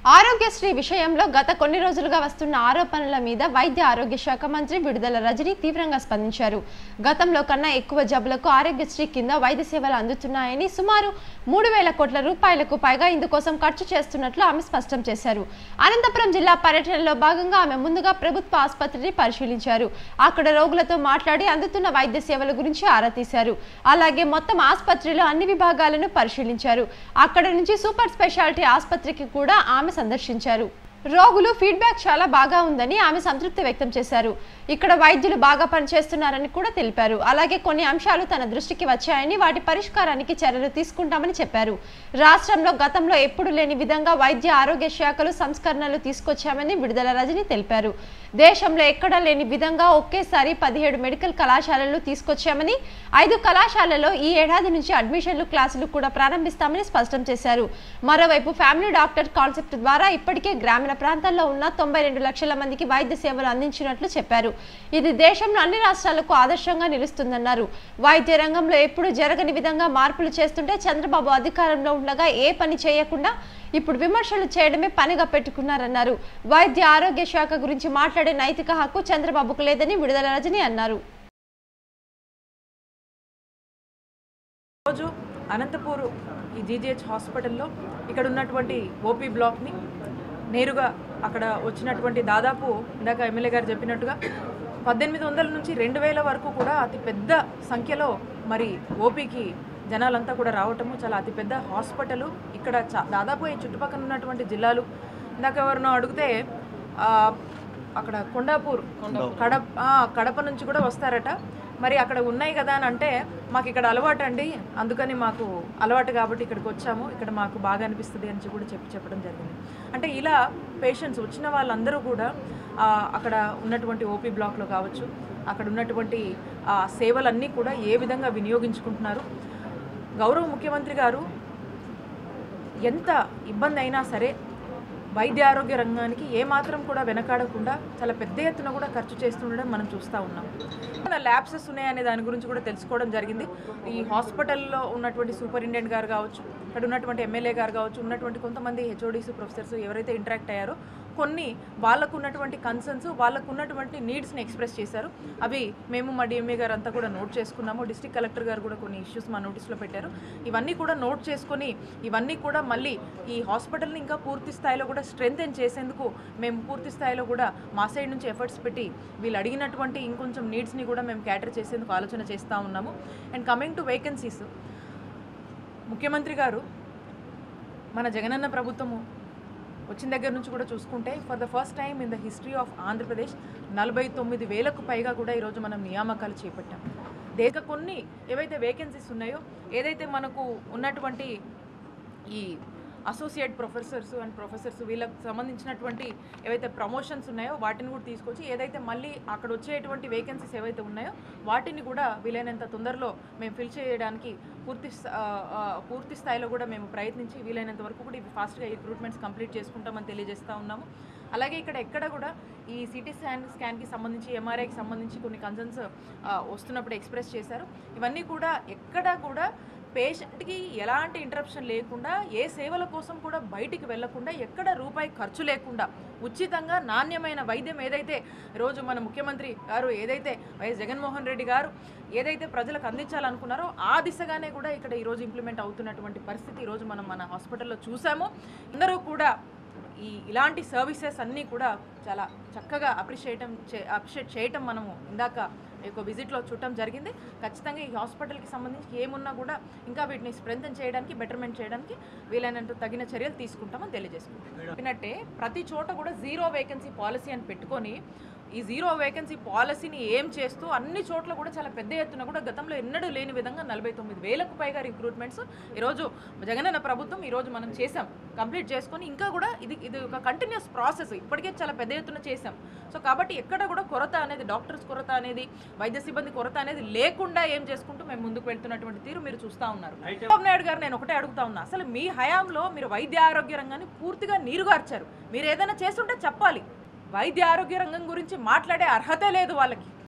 ఆరోగ్యశ్రీ విషయంలో గత కొన్ని రోజులుగా వస్తున్న ఆరోపణల మీద వైద్య ఆరోగ్య శాఖ మంత్రి విడుదల రజని తీవ్రంగా స్పందించారు గతంలో కన్నా ఎక్కువ జబ్బులకు ఆరోగ్యశ్రీ కింద వైద్య సేవలు అందుతున్నాయని సుమారు మూడు వేల కోట్ల రూపాయలకు పైగా ఇందుకోసం ఖర్చు చేస్తున్నట్లు ఆమె స్పష్టం చేశారు అనంతపురం జిల్లా పర్యటనలో భాగంగా ఆమె ముందుగా ప్రభుత్వ ఆసుపత్రిని పరిశీలించారు అక్కడ రోగులతో మాట్లాడి అందుతున్న వైద్య సేవల గురించి ఆరా తీశారు అలాగే మొత్తం ఆసుపత్రిలో అన్ని విభాగాలను పరిశీలించారు అక్కడ నుంచి సూపర్ స్పెషాలిటీ ఆసుపత్రికి కూడా ఆమె సందర్శించారు రోగులు ఫీడ్బ్యాక్ చాలా బాగా ఉందని ఆమె సంతృప్తి వ్యక్తం చేశారు ఇక్కడ వైద్యులు బాగా పనిచేస్తున్నారని కూడా తెలిపారు అలాగే కొన్ని అంశాలు తన దృష్టికి వచ్చాయని వాటి పరిష్కారానికి చర్యలు తీసుకుంటామని చెప్పారు రాష్ట్రంలో గతంలో ఎప్పుడు లేని విధంగా వైద్య ఆరోగ్య శాఖలు సంస్కరణలు తీసుకొచ్చామని విడుదల రజని తెలిపారు దేశంలో ఎక్కడా లేని విధంగా ఒకేసారి పదిహేడు మెడికల్ కళాశాలలు తీసుకొచ్చామని ఐదు కళాశాలలో ఈ ఏడాది నుంచి అడ్మిషన్లు క్లాసులు కూడా ప్రారంభిస్తామని స్పష్టం చేశారు మరోవైపు ఫ్యామిలీ డాక్టర్ కాన్సెప్ట్ ద్వారా ఇప్పటికే గ్రామీణ ప్రాంతాల్లో ఉన్న తొంభై రెండు లక్షల మందికి వైద్య సేవలు అందించినట్లు చెప్పారు ఇది దేశంలో అన్ని రాష్ట్రాలకు ఆదర్శంగా నిలుస్తుందన్నారు వైద్య రంగంలో ఎప్పుడు జరగని విధంగా మార్పులు చేస్తుంటే చంద్రబాబు అధికారంలో ఉండగా ఏ పని చేయకుండా ఇప్పుడు విమర్శలు చేయడమే పనిగా పెట్టుకున్నారన్నారు వైద్య ఆరోగ్య శాఖ గురించి మాట్లాడే నైతిక హక్కు చంద్రబాబుకు లేదని విడుదల రజని అన్నారు రోజు అనంతపూర్ ఈ జీజీహెచ్ హాస్పిటల్లో ఇక్కడ ఉన్నటువంటి ఓపీ బ్లాక్ని నేరుగా అక్కడ వచ్చినటువంటి దాదాపు ఇందాక ఎమ్మెల్యే గారు చెప్పినట్టుగా పద్దెనిమిది వందల నుంచి రెండు వేల వరకు కూడా అతి పెద్ద సంఖ్యలో మరి ఓపీకి జనాలంతా కూడా రావటము చాలా అతిపెద్ద హాస్పిటల్ ఇక్కడ చా దాదాపు ఈ చుట్టుపక్కల ఉన్నటువంటి జిల్లాలు ఇందాక ఎవరినో అడిగితే ఆ, అక్కడ కొండాపూర్ కడప ఆ, కడప నుంచి కూడా వస్తారట మరి అక్కడ ఉన్నాయి కదా అని అంటే మాకు ఇక్కడ అలవాటు అండి అందుకని మాకు అలవాటు కాబట్టి ఇక్కడికి వచ్చాము ఇక్కడ మాకు బాగా అనిపిస్తుంది అని కూడా చెప్పి చెప్పడం జరిగింది అంటే ఇలా పేషెంట్స్ వచ్చిన వాళ్ళందరూ కూడా ఆ, అక్కడ ఉన్నటువంటి ఓపీ బ్లాక్లో కావచ్చు అక్కడ ఉన్నటువంటి ఆ, సేవలన్నీ కూడా ఏ విధంగా వినియోగించుకుంటున్నారు గౌరవ ముఖ్యమంత్రి గారు ఎంత ఇబ్బంది అయినా సరే వైద్య ఆరోగ్య రంగానికి ఏమాత్రం కూడా వెనకాడకుండా చాలా పెద్ద ఎత్తున కూడా ఖర్చు చేస్తుండడం మనం చూస్తూ ఉన్నాం మన ల్యాబ్సెస్ ఉన్నాయనే దాని గురించి కూడా తెలుసుకోవడం జరిగింది ఈ హాస్పిటల్లో ఉన్నటువంటి సూపరింటెండెంట్ గారు కావచ్చు ఇక్కడ ఉన్నటువంటి ఎమ్మెల్యే గారు కావచ్చు ఉన్నటువంటి కొంతమంది హెచ్ఓడీస్ ప్రొఫెసర్స్ ఎవరైతే ఇంటరాక్ట్ అయ్యారో కొన్ని వాళ్ళకు ఉన్నటువంటి కన్సర్న్స్ వాళ్ళకు ఉన్నటువంటి నీడ్స్ని ఎక్స్ప్రెస్ చేశారు అవి మేము మా డిఎంఏ గారు అంతా కూడా నోట్ చేసుకున్నాము డిస్ట్రిక్ట్ కలెక్టర్ గారు కూడా కొన్ని ఇష్యూస్ మా నోటీస్లో పెట్టారు ఇవన్నీ కూడా నోట్ చేసుకొని ఇవన్నీ కూడా మళ్ళీ ఈ హాస్పిటల్ని ఇంకా పూర్తి స్థాయిలో కూడా స్ట్రెంగ్తెన్ చేసేందుకు మేము పూర్తి స్థాయిలో కూడా మా సైడ్ నుంచి ఎఫర్ట్స్ పెట్టి వీళ్ళు అడిగినటువంటి ఇంకొంచెం నీడ్స్ని కూడా మేము క్యాటర్ చేసేందుకు ఆలోచన చేస్తూ ఉన్నాము అండ్ కమింగ్ టు వేకెన్సీస్ ముఖ్యమంత్రి గారు మన జగనన్న ప్రభుత్వము వచ్చిన దగ్గర నుంచి కూడా చూసుకుంటే for the first time in the history of Andhra Pradesh నలభై తొమ్మిది వేలకు పైగా కూడా ఈరోజు మనం నియామకాలు చేపట్టాం దేశ కొన్ని ఏవైతే వేకెన్సీస్ ఉన్నాయో ఏదైతే మనకు ఉన్నటువంటి ఈ అసోసియేట్ ప్రొఫెసర్స్ అండ్ ప్రొఫెసర్స్ వీళ్ళకి సంబంధించినటువంటి ఏవైతే ప్రమోషన్స్ ఉన్నాయో వాటిని కూడా తీసుకొచ్చి ఏదైతే మళ్ళీ అక్కడ వచ్చేటువంటి వేకెన్సీస్ ఏవైతే ఉన్నాయో వాటిని కూడా వీలైనంత తొందరలో మేము ఫిల్ చేయడానికి పూర్తి స్థా- ఆ, ఆ, పూర్తి స్థాయిలో కూడా మేము ప్రయత్నించి వీలైనంత వరకు కూడా ఇవి ఫాస్ట్గా ఈ రిక్రూట్మెంట్స్ కంప్లీట్ చేసుకుంటామని తెలియజేస్తూ ఉన్నాము అలాగే ఇక్కడ ఎక్కడ కూడా ఈ సిటీ స్కాన్ స్కాన్కి సంబంధించి ఎంఆర్ఐకి సంబంధించి కొన్ని కన్సర్న్స్ వస్తున్నప్పుడు ఎక్స్ప్రెస్ చేశారు ఇవన్నీ కూడా ఎక్కడా కూడా పేషెంట్కి ఎలాంటి ఇంటరప్షన్ లేకుండా ఏ సేవల కోసం కూడా బయటికి వెళ్లకుండా ఎక్కడ రూపాయి ఖర్చు లేకుండా ఉచితంగా నాణ్యమైన వైద్యం ఏదైతే రోజు మన ముఖ్యమంత్రి గారు ఏదైతే వైఎస్ జగన్మోహన్ రెడ్డి గారు ఏదైతే ప్రజలకు అందించాలనుకున్నారో ఆ దిశగానే కూడా ఇక్కడ ఈరోజు ఇంప్లిమెంట్ అవుతున్నటువంటి పరిస్థితి ఈరోజు మనం మన హాస్పిటల్లో చూసాము అందరూ కూడా ఈ ఇలాంటి సర్వీసెస్ అన్నీ కూడా చాలా చక్కగా అప్రిషియేట్ అప్రిషియేట్ చేయటం మనము ఇందాక ఈ యొక్క విజిట్లో చూడటం జరిగింది ఖచ్చితంగా ఈ హాస్పిటల్కి సంబంధించి ఏమున్నా కూడా ఇంకా వీటిని స్ట్రెంథన్ చేయడానికి బెటర్మెంట్ చేయడానికి వీలైనంత తగిన చర్యలు తీసుకుంటామని తెలియజేసుకుంటాం చెప్పినట్టే ప్రతి చోట కూడా జీరో వేకెన్సీ పాలసీ అని పెట్టుకొని ఈ జీరో వేకెన్సీ పాలసీని ఏం చేస్తూ అన్ని చోట్ల కూడా చాలా పెద్ద ఎత్తున కూడా గతంలో ఎన్నడూ లేని విధంగా నలభై తొమ్మిది వేలకు పైగా రిక్రూట్మెంట్స్ ఈరోజు జగనన్న ప్రభుత్వం ఈరోజు మనం చేసాం కంప్లీట్ చేసుకొని ఇంకా కూడా ఇది ఇది ఒక కంటిన్యూస్ ప్రాసెస్ ఇప్పటికే చాలా పెద్ద ఎత్తున చేసాం సో కాబట్టి ఎక్కడ కూడా కొరత అనేది డాక్టర్స్ కొరత అనేది వైద్య సిబ్బంది కొరత అనేది లేకుండా ఏం చేసుకుంటూ మేము ముందుకు వెళ్తున్నటువంటి తీరు మీరు చూస్తూ ఉన్నారు చంద్రబాబు నాయుడు గారు నేను ఒకటే అడుగుతా ఉన్నా అసలు మీ హయాంలో మీరు వైద్య ఆరోగ్య రంగాన్ని పూర్తిగా నీరుగార్చారు మీరు ఏదైనా చేస్తుంటే చెప్పాలి వైద్య ఆరోగ్య రంగం గురించి మాట్లాడే అర్హతే లేదు వాళ్ళకి